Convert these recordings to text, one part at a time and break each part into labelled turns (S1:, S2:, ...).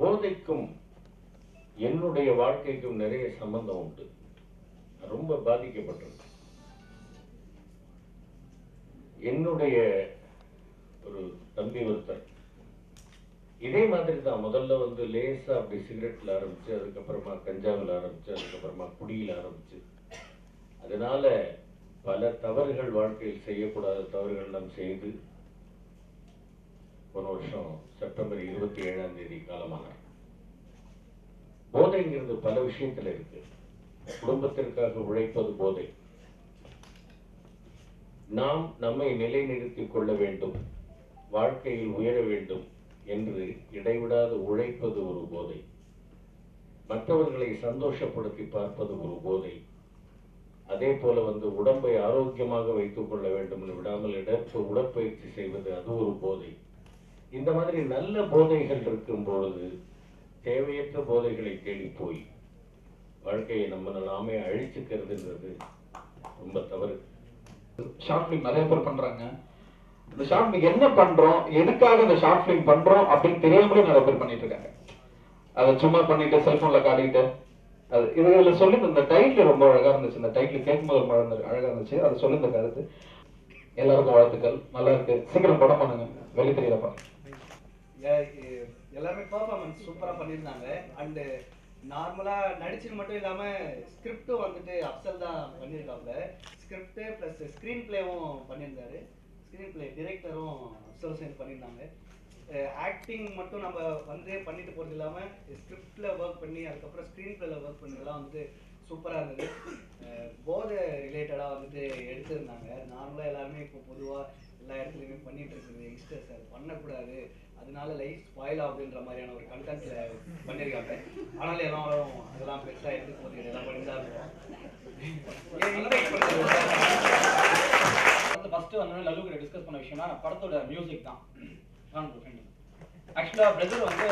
S1: போதைக்கும் என்னுடைய வாழ்க்கைக்கும் நிறைய சம்பந்தம் உண்டு நான் ரொம்ப பாதிக்கப்பட்டிருக்கேன் என்னுடைய ஒரு தம்பி ஒருத்தர் இதே மாதிரி தான் முதல்ல வந்து லேசா அப்படி சிகரெட்ல ஆரம்பிச்சு அதுக்கப்புறமா கஞ்சாவில் ஆரம்பிச்சு அதுக்கப்புறமா குடியில் ஆரம்பிச்சு அதனால பல தவறுகள் வாழ்க்கையில் செய்யக்கூடாத தவறுகள் நாம் செய்து போன வருஷம் செப்டம்பர் இருபத்தி ஏழாம் தேதி காலமானார் போதைங்கிறது பல விஷயத்துல இருக்கு குடும்பத்திற்காக உழைப்பது போதை நாம் நம்மை நிலைநிறுத்திக் கொள்ள வேண்டும் வாழ்க்கையில் உயர வேண்டும் என்று இடைவிடாது உழைப்பது ஒரு போதை மற்றவர்களை சந்தோஷப்படுத்தி பார்ப்பது ஒரு போதை அதே போல வந்து உடம்பை ஆரோக்கியமாக வைத்துக் கொள்ள வேண்டும் என்று விடாமல் இடர்ப்பு உடற்பயிற்சி செய்வது அது ஒரு போதை இந்த மாதிரி நல்ல போதைகள் இருக்கும் பொழுது தேவையற்ற போதைகளை தேடி போய் வாழ்க்கையை நம்ம நாமே அழிச்சுக்கிறதுன்றது ரொம்ப தவறு
S2: ஷார்ட் ஃபிலிம் நிறைய பேர் பண்றாங்க இந்த ஷார்ட் ஃபிலிம் என்ன பண்றோம் எதுக்காக இந்த ஷார்ட் ஃபிலிம் பண்றோம் அப்படின்னு தெரியாமலே நிறைய பேர் பண்ணிட்டு இருக்காங்க அதை சும்மா பண்ணிட்டு செல்போன்ல காட்டிக்கிட்டு அது இதுல சொல்லி இந்த டைட்டில் ரொம்ப அழகா இருந்துச்சு இந்த டைட்டில் கேட்கும்போது ரொம்ப அழகா அழகா இருந்துச்சு அது சொல்லி இந்த கருத்து எல்லாருக்கும் வாழ்த்துக்கள் நல்லா இருக்கு சீக்கிரம் படம் பண்ணுங்க வெளி தெரியலப்பா
S3: எ- எ- எல்லாருமே பர்ஃபார்மன்ஸ் சூப்பரா பண்ணியிருந்தாங்க அண்டு நார்மலா நடிச்சது மட்டும் இல்லாம ஸ்கிரிப்டும் வந்துட்டு அப்சல் தான் பண்ணியிருக்காங்க ஸ்கிரிப்ட் ப்ளஸ் ஸ்க்ரீன் பிளேவும் பண்ணியிருந்தாரு ஸ்க்ரீன் பிளே டிரெக்டரும் அப்சல் சேர்ந்து பண்ணியிருந்தாங்க ஆக்டிங் மட்டும் நம்ம வந்து பண்ணிட்டு போறது இல்லாம ஸ்கிரிப்ட்ல ஒர்க் பண்ணி அதுக்கப்புறம் ஸ்க்ரீன் பிளேல ஒர்க் பண்ணதெல்லாம் வந்துட்டு சூப்பரா இருந்தது அஹ் போதை ரிலேட்டடா வந்துட்டு எடுத்திருந்தாங்க நார்மலா எல்லாருமே இப்போ பொதுவா எல்லா இடத்துலையுமே பண்ணிட்டு இருக்குது யங்ஸ்டர்ஸ் அது பண்ணக்கூடாது அதனால லைஃப் ஸ்பாயில் ஆகுதுன்ற மாதிரியான ஒரு கண்டென்ட்ல பண்ணியிருக்காங்க ஆனாலும் எல்லாரும் அதெல்லாம் பெருசா எடுத்து போது எல்லாம் பண்ணி தான் இருக்கோம் ஏன் invite பண்ணது?
S4: வந்து ஃபர்ஸ்ட் வந்து லல்லு கிட்ட டிஸ்கஸ் பண்ண விஷயம்னா படத்தோட மியூசிக் தான் நான் ஃப்ரெண்ட் ஆக்சுவலாக பிரதர் வந்து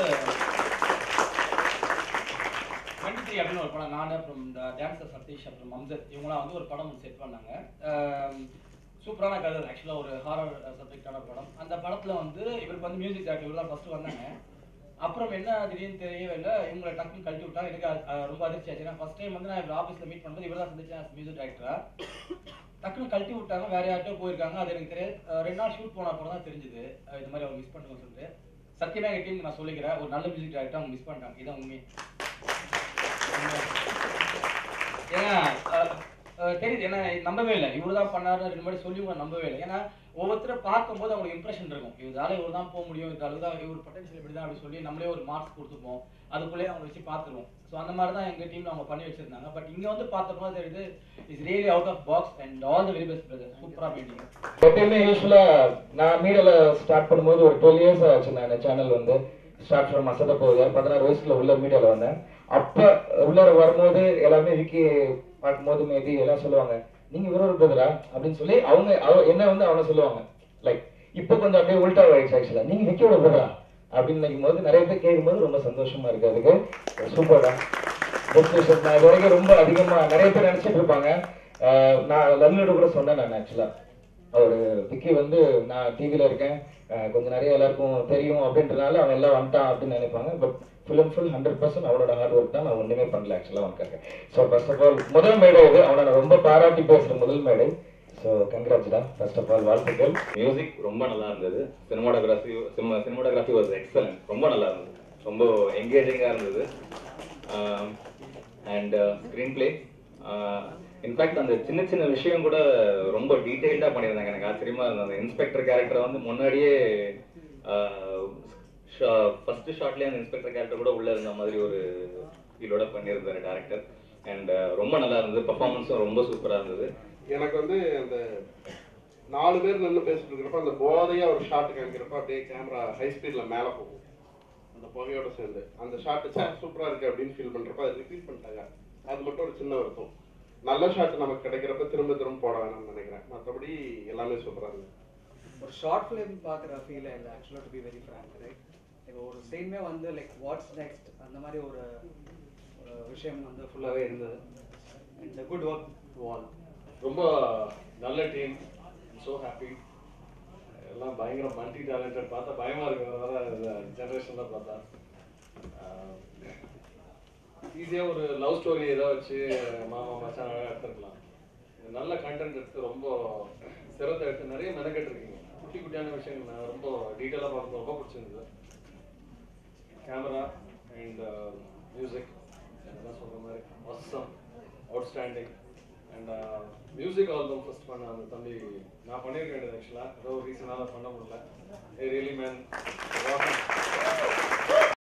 S4: டுவெண்ட்டி த்ரீ அப்படின்னு ஒரு படம் நான் அப்புறம் இந்த டான்சர் சதீஷ் அப்புறம் மம்சத் இவங்களாம் வந்து ஒரு படம் செட் பண்ணாங்க சூப்பரான கதை ஆக்சுவலாக ஒரு ஹாரர் சப்ஜெக்டான படம் அந்த படத்தில் வந்து இவருக்கு வந்து மியூசிக் டேரக்டர் இவர் தான் ஃபஸ்ட்டு வந்தாங்க அப்புறம் என்ன திடீர்னு தெரியவே இல்லை இவங்களை டக்குன்னு கழட்டி விட்டாங்க எனக்கு அது- அது ரொம்ப அதிர்ச்சி ஆச்சு ஏன்னா ஃபர்ஸ்ட் டைம் வந்து நான் இவர் ஆஃபீஸில் மீட் பண்ணும்போது இவர் தான் சந்திச்சேன் மியூசிக் டைரக்டரா டக்குன்னு கழட்டி விட்டாங்க வேற யார்கிட்டயோ போயிருக்காங்க அது எனக்கு தெரியாது அஹ் ரெண்டு நாள் ஷூட் போன அப்புறம் தான் தெரிஞ்சுது அஹ் இது மாதிரி அவங்க மிஸ் பண்ணுங்க சொல்லிட்டு சத்தியமா எங்க டீமுக்கு நான் சொல்லிக்கிறேன் ஒரு நல்ல மியூசிக் டைரக்டர் அவங்க மிஸ் பண்ணிட்டாங்க இதான் உண்மை ஏன்னா அஹ், அஹ் தெரியுது ஏன்னா நம்பவே இல்லை இவரு தான் பண்ணாரு ரெண்டு மாதிரி சொல்லி உங்களை நம்பவே இல்லை ஏன்னா ஒவ்வொருத்தரை பார்க்கும்போது அவங்களுக்கு இம்ப்ரெஷன் இருக்கும் இவரால இவர் தான் போக முடியும் இதால தான் இவர் பொட்டன்ஷியல் இப்படி தான் அப்படி சொல்லி நம்மளே ஒரு மார்க்ஸ் கொடுத்துப்போம் அதுக்குள்ளேயே அவங்க வச்சு பார்த்துருவோம் ஸோ அந்த மாதிரி தான் எங்க டீம்ல அவங்க பண்ணி வச்சிருந்தாங்க பட் இங்க வந்து பார்த்தப்போ தெரியுது is really out of box and all the very best brother சூப்பரா பெயிண்டிங்
S2: எப்பயுமே யூஸ்வலா நான் மீடியால ஸ்டார்ட் பண்ணும்போது ஒரு டுவெல் இயர்ஸ் ஆச்சு நான் சேனல் வந்து ஸ்டார்ட் ஃப்ரம் மசத போகுது பதினாறு வயசுல உள்ள மீடியால வந்தேன் அப்ப உள்ளார வரும்போது எல்லாமே விக்கி பார்க்கும்போது மேபி எல்லாம் சொல்லுவாங்க நீங்க இவர ஒரு பிரதரா அப்படின்னு சொல்லி அவங்க அவ- என்ன வந்து அவங்க சொல்லுவாங்க லைக் இப்போ கொஞ்சம் அப்படியே உல்டா ஆயிடுச்சு ஆக்சுவலா நீங்க விக்கியோட பிரதரா அப்படின்னு நினைக்கும் போது நிறைய பேர் கேட்கும்போது ரொம்ப சந்தோஷமா இருக்கு அதுக்கு சூப்பர்டா பெஸ்ட் விஷயம் நான் இது வரைக்கும் ரொம்ப அதிகமா நிறைய பேர் நினைச்சிட்டு இருப்பாங்க அஹ் நான் லல்லோட கூட சொன்னேன் நான் ஆக்சுவலா அவர் விக்கி வந்து நான் டிவில இருக்கேன் அஹ் கொஞ்சம் நிறைய எல்லாருக்கும் தெரியும் அப்படின்றனால அவன் எல்லாம் வந்துட்டான் அப்படின்னு நினைப்பாங்க but full and full hundred percent அவனோட ஹார்ட் ஒர்க் தான் நான் ஒண்ணுமே பண்ணல ஆக்சுவலாக அவனுக்காக ஸோ ஃபர்ஸ்ட் ஆஃப் ஆல் முதல் மேடை இது அவனை நான் ரொம்ப பாராட்டி பேசுற முதல் மேடை ஸோ கங்க்ராட்ஸ்டா ஃபர்ஸ்ட் ஆஃப் ஆல் வாழ்த்துக்கள்
S5: மியூசிக் ரொம்ப நல்லா இருந்தது சினிமாடோகிராஃபி சினிமாடோகிராஃபி வாஸ் எக்ஸலன்ட் ரொம்ப நல்லா இருந்தது ரொம்ப என்கேஜிங்காக இருந்தது அண்ட் ஸ்க்ரீன் பிளே இன்ஃபேக்ட் அந்த சின்ன சின்ன விஷயம் கூட ரொம்ப டீட்டெயில்டாக பண்ணியிருந்தாங்க எனக்கு ஆச்சரியமா இருந்தது அந்த இன்ஸ்பெக்டர் கேரக்டரை வந்து முன்னாடியே ஃபர்ஸ்ட் ஷாட்லேயே அந்த இன்ஸ்பெக்டர் கேரக்டர் கூட உள்ள இருந்த மாதிரி ஒரு ஃபீலோட பண்ணியிருந்தாரு டேரக்டர் அண்ட் ரொம்ப நல்லா இருந்தது பர்ஃபார்மன்ஸும் ரொம்ப சூப்பராக இருந்தது
S6: எனக்கு வந்து அந்த நாலு பேர் நின்று பேசிட்டு இருக்கிறப்ப அந்த போதையா ஒரு ஷாட் காமிக்கிறப்ப அப்படியே கேமரா ஹை ஸ்பீட்ல மேல போகும் அந்த புகையோட சேர்ந்து அந்த ஷாட் சூப்பரா இருக்கு அப்படின்னு ஃபீல் பண்றப்ப அதை ரிப்பீட் பண்ணிட்டாங்க அது மட்டும் ஒரு சின்ன வருத்தம் நல்ல ஷாட் நமக்கு கிடைக்கிறப்ப திரும்ப திரும்ப போட வேணாம்னு நினைக்கிறேன் மற்றபடி எல்லாமே சூப்பரா இருந்தது
S3: ஒரு ஷார்ட் ஃபிலிம் பார்க்குற ஃபீல் இல்லை ஆக்சுவலாக to be very frank right இப்போ ஒரு சீனுமே வந்து லைக் வாட்ஸ் நெக்ஸ்ட் அந்த மாதிரி ஒரு ஒரு விஷயம் வந்து ஃபுல்லாகவே இருந்தது and good work to all
S7: ரொம்ப நல்ல டீம் ஸோ ஹாப்பி எல்லாம் பயங்கர மல்டி டேலண்டட் பார்த்தா பயமா இருக்கு வர ஜென்ரேஷன்ல பார்த்தா ஈஸியாக ஒரு லவ் ஸ்டோரி ஏதோ வச்சு மாமா மச்சான் அழகாக எடுத்துருக்கலாம் இது நல்ல கண்டென்ட் எடுத்து ரொம்ப சிறந்த எடுத்து நிறைய மெனக்கெட்டுருக்கீங்க குட்டி குட்டியான விஷயங்கள் நான் ரொம்ப டீட்டெயிலாக பார்த்து ரொம்ப பிடிச்சிருந்தது கேமரா அண்ட் மியூசிக் என்ன சொல்கிற மாதிரி அவசம் outstanding and music album first பண்ண அந்த தம்பி நான் பண்ணியிருக்க வேண்டியது ஆக்சுவலாக ஏதோ ரீசனாக பண்ண முடியல ரியலி மேன்